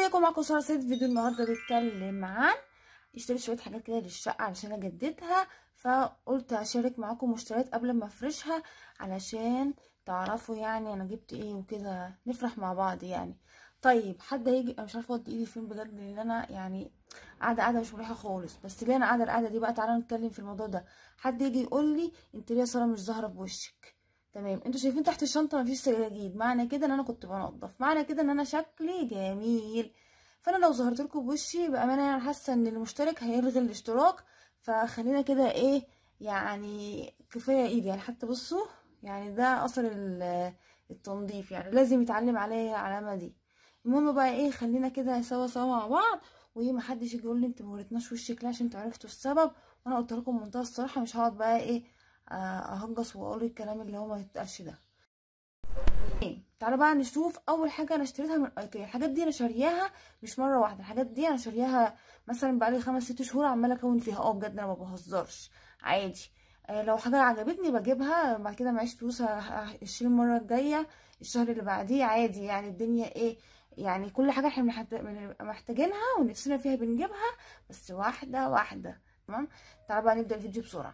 ازيكم معاكم ساره سيد فيديو النهارده بيتكلم عن اشتريت شويه حاجات كده للشقه علشان اجددها فقلت اشارك معاكم واشتريت قبل ما افرشها علشان تعرفوا يعني انا جبت ايه وكده نفرح مع بعض يعني طيب حد هيجي انا مش عارفه اودي ايدي فين بجد لان انا يعني قاعده قاعده مش مريحه خالص بس ليه انا قاعده القعده دي بقى تعالى نتكلم في الموضوع ده حد يجي يقول لي انت ليه يا ساره مش ظاهره بوشك تمام انتوا شايفين تحت الشنطه مفيش سجاجيد معنى كده ان انا كنت بنضف معنى كده ان انا شكلي جميل فانا لو ظهرت لكم بوشي بامانه انا حاسه ان المشترك هيلغي الاشتراك فخلينا كده ايه يعني كفايه ايدي يعني حتى بصوا يعني ده اثر التنظيف يعني لازم يتعلم عليا العلامه دي المهم بقى ايه خلينا كده سوا سوا مع بعض وايه محدش يجي يقول لي انت موريتناش وشك ليه عشان انتوا عرفتوا السبب وانا قلت لكم بمنتهى الصراحه مش هقعد بقى ايه اهجص واقول الكلام اللي هو ما يتقالش ده تعالوا بقى نشوف اول حاجه انا اشتريتها من ايكيا الحاجات دي انا شارياها مش مره واحده الحاجات دي انا شارياها مثلا بقالي خمس ست شهور عماله اكون فيها اه بجد انا ما بهزرش عادي آه لو حاجه عجبتني بجيبها بعد كده معيش فلوس هشتري المره الجايه الشهر اللي بعديه عادي يعني الدنيا ايه يعني كل حاجه احنا محتاجينها ونفسنا فيها بنجيبها بس واحده واحده تمام تعالوا بقى نبدا الفيديو بسرعه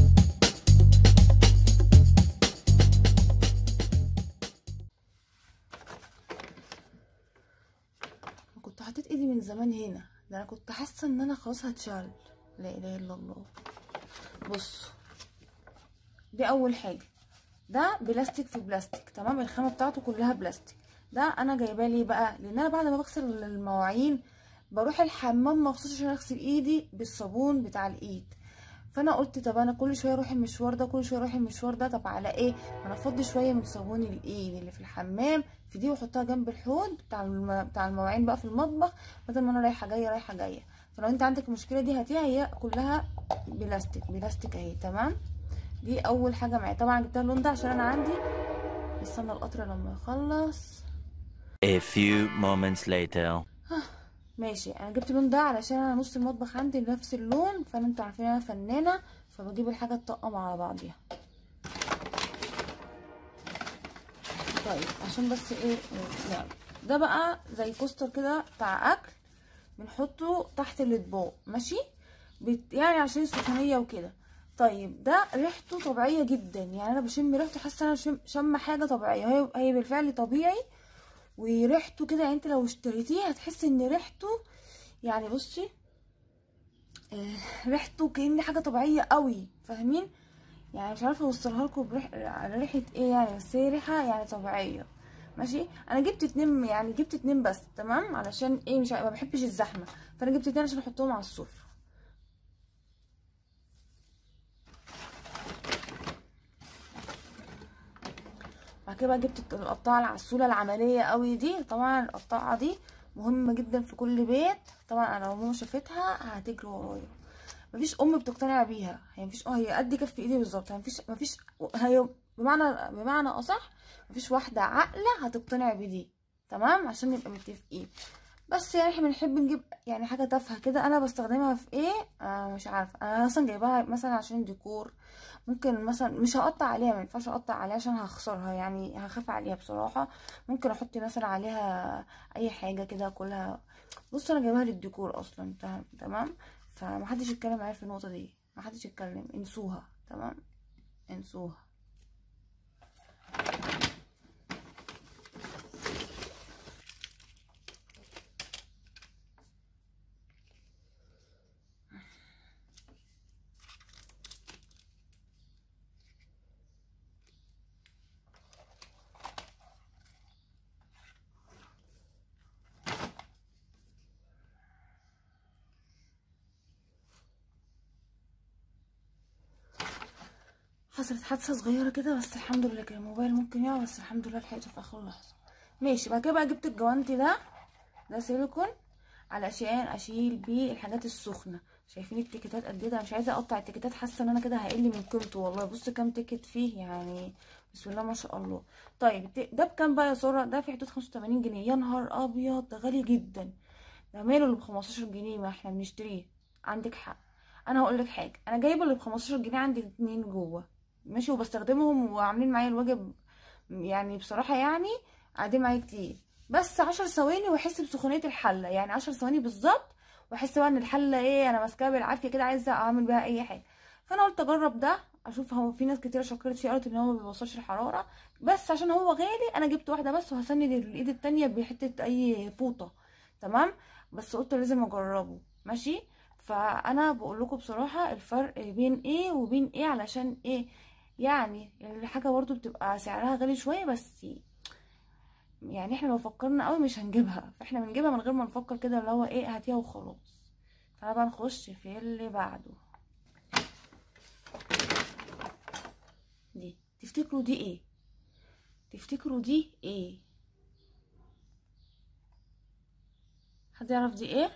كنت حطيت ايدي من زمان هنا ده انا كنت حاسه ان انا خلاص هتشال لا اله الا الله بصوا دي اول حاجه ده بلاستيك في بلاستيك تمام الخامه بتاعته كلها بلاستيك ده انا جايباه ليه بقى لان انا بعد ما بغسل المواعين بروح الحمام مخصوص عشان اغسل ايدي بالصابون بتاع الايد فانا قلت طب انا كل شويه اروح المشوار ده كل شويه اروح المشوار ده طب على ايه انا افضي شويه من صابون الايد اللي في الحمام في دي واحطها جنب الحوض بتاع الم... بتاع المواعين بقى في المطبخ بدل ما انا رايحه جايه رايحه جايه فلو انت عندك المشكله دي هاتيها هي كلها بلاستيك بلاستيك اهي تمام دي اول حاجه معايا طبعا جبتها اللون ده عشان انا عندي استنى القطر لما يخلص A few moments later ماشي انا جبت اللون ده علشان انا نص المطبخ عندي نفس اللون فانا انتوا عارفين انا فنانه فبجيب الحاجه تطقم على بعضيها طيب عشان بس ايه يعني ده بقى زي كوستر كده بتاع اكل بنحطه تحت الاطباق ماشي بت... يعني عشان السخونيه وكده طيب ده ريحته طبيعيه جدا يعني انا بشم ريحته حاسه انا شم, شم حاجه طبيعيه هي هي بالفعل طبيعي وريحته كده يعني انت لو اشتريتيه هتحس ان ريحته يعني بصي اه ريحته كأن حاجه طبيعيه قوي فاهمين يعني مش عارفه اوصلها لكم بريح على ريحه ايه يعني بس هي ريحه يعني طبيعيه ماشي انا جبت اتنين يعني جبت اتنين بس تمام علشان ايه مش ما بحبش الزحمه فانا جبت اتنين عشان احطهم على السفره بعد كده بقى جبت القطاعه العسوله العمليه قوي دي طبعا القطاعه دي مهمه جدا في كل بيت طبعا انا لو ماما شافتها هتجري ورايا مفيش ام بتقتنع بيها هي مفيش اه هي قد كف ايدي بالظبط مفيش مفيش هي بمعنى بمعنى اصح مفيش واحده عاقله هتقتنع بدي تمام عشان نبقى متفقين بس يعني احنا بنحب نجيب يعني حاجه تافهه كده انا بستخدمها في ايه آه مش عارفه انا مثلا جايباها مثلا عشان ديكور ممكن مثلا مش هقطع عليها ما ينفعش اقطع عليها عشان هخسرها يعني هخاف عليها بصراحه ممكن احط مثلا عليها اي حاجه كده كلها بص انا جايباها للديكور اصلا تمام فمحدش يتكلم معايا في النقطه دي محدش يتكلم انسوها تمام انسوها حصلت حادثه صغيره كده بس الحمد لله كان الموبايل ممكن يقع بس الحمد لله لحقته في اخر لحظه ماشي بعد كده بقى جبت الجوانتي ده ده سيليكون علشان اشيل بيه الحاجات السخنه شايفين التيكيتات قد ايه مش عايزه اقطع التيكيتات حاسه ان انا كده هقل من قيمته والله بص كام تيكت فيه يعني بسم الله ما شاء الله طيب ده بكام بقى يا ساره ده في حدود 85 جنيه يا نهار ابيض ده غالي جدا ده ماله اللي ب 15 جنيه ما احنا بنشتريه عندك حق انا هقول لك حاجه انا جايبه اللي ب 15 جنيه عندي اتنين جوه ماشي وبستخدمهم وعاملين معايا الواجب يعني بصراحه يعني قاعدين معايا كتير بس عشر ثواني واحس بسخونيه الحله يعني عشر ثواني بالظبط واحس بقى ان الحله ايه انا ماسكاها بالعافيه كده عايزه اعمل بيها اي حاجه فانا قلت اجرب ده اشوف هو في ناس كتير شكرت فيه قالت ان هو ما بيوصلش الحراره بس عشان هو غالي انا جبت واحده بس وهسند الايد التانية بحته اي فوطه تمام بس قلت لازم اجربه ماشي فانا بقول لكم بصراحه الفرق بين ايه وبين ايه علشان ايه يعني الحاجه برضو بتبقى سعرها غالي شويه بس يعني احنا لو فكرنا قوي مش هنجيبها فاحنا بنجيبها من غير ما نفكر كده اللي هو ايه هاتيها وخلاص تعالى بقى نخش في اللي بعده دي تفتكروا دي ايه تفتكروا دي ايه حد يعرف دي ايه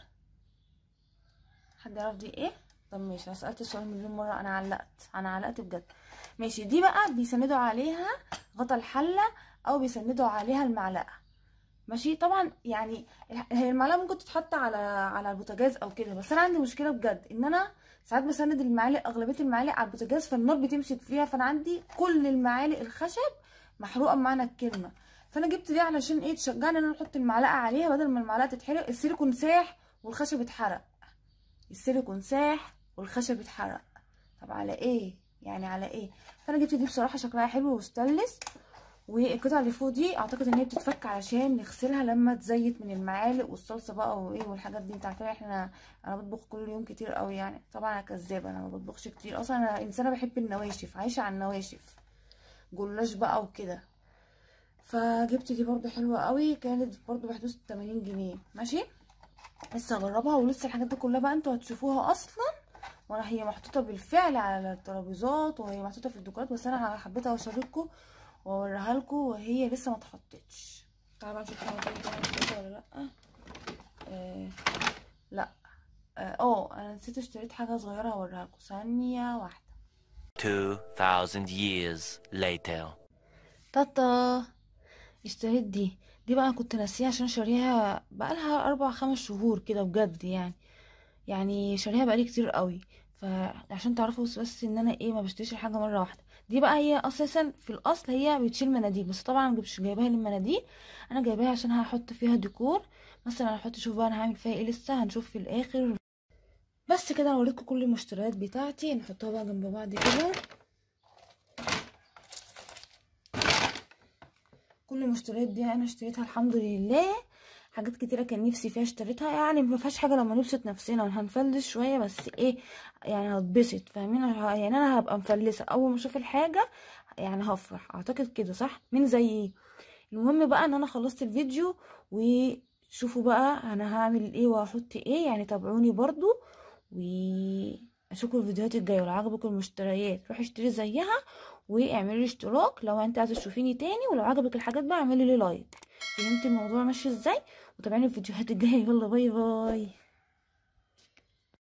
حد يعرف دي ايه طب ماشي انا سالت السؤال مليون مره انا علقت انا علقت بجد ماشي دي بقى بيسندوا عليها غطا الحله او بيسندوا عليها المعلقه ماشي طبعا يعني هي المعلقه ممكن تتحط على على البوتاجاز او كده بس انا عندي مشكله بجد ان انا ساعات بسند المعالق اغلبيه المعالق على البوتاجاز فالنار بتمسك فيها فانا عندي كل المعالق الخشب محروقه بمعنى الكلمه فانا جبت دي علشان ايه تشجعني ان انا احط المعلقه عليها بدل ما المعلقه تتحرق السيليكون ساح والخشب اتحرق السيليكون ساح والخشب اتحرق طب على ايه يعني على ايه فانا جبت دي بصراحه شكلها حلو وستانلس والقطعه اللي فوق دي اعتقد ان هي بتتفك علشان نغسلها لما تزيت من المعالق والصلصه بقى وايه والحاجات دي انت عارفين احنا انا بطبخ كل يوم كتير قوي يعني طبعا انا كذابه انا ما بطبخش كتير اصلا انا انسانه بحب النواشف عايشه على النواشف جلاش بقى وكده فجبت دي برضو حلوه قوي كانت برضو بحدود 80 جنيه ماشي لسه هجربها ولسه الحاجات دي كلها بقى انتوا هتشوفوها اصلا وانا هي محطوطه بالفعل على الترابيزات وهي محطوطه في الديكورات بس انا حبيت اشارككم واوريها لكم وهي لسه ما اتحطتش تعالوا بقى نشوف حاجه تانية ولا لا آه لا اه انا نسيت اشتريت حاجه صغيره هوريها لكم ثانيه واحده 2000 years later. تاتا اشتريت دي دي بقى كنت ناسيها عشان شاريها بقالها اربع خمس شهور كده بجد يعني يعني شاريها بقالي كتير قوي فعشان تعرفوا بس, بس ان انا ايه ما بشتريش الحاجه مره واحده دي بقى هي اساسا في الاصل هي بتشيل مناديل بس طبعا انا مش جايباها للمناديل انا جايباها عشان هحط فيها ديكور مثلا هحط شوف بقى انا هعمل فيها ايه لسه هنشوف في الاخر بس كده انا وريتكم كل المشتريات بتاعتي نحطها بقى جنب بعض كده كل المشتريات دي انا اشتريتها الحمد لله حاجات كتيره كان نفسي فيها اشتريتها يعني ما فيهاش حاجه لما نبسط نفسنا هنفلس شويه بس ايه يعني هتبسط فاهمين يعني انا هبقى مفلسه اول ما اشوف الحاجه يعني هفرح اعتقد كده صح مين زي ايه المهم بقى ان انا خلصت الفيديو وشوفوا بقى انا هعمل ايه وهحط ايه يعني تابعوني برضو واشوفكم الفيديوهات الجايه ولو عجبكم المشتريات روحي اشتري زيها واعملي لي اشتراك لو انت عايزه تشوفيني تاني ولو عجبك الحاجات بقى اعملي لي لايك فهمتي الموضوع ماشي ازاي وتابعيني الفيديوهات الجايه يلا باي باي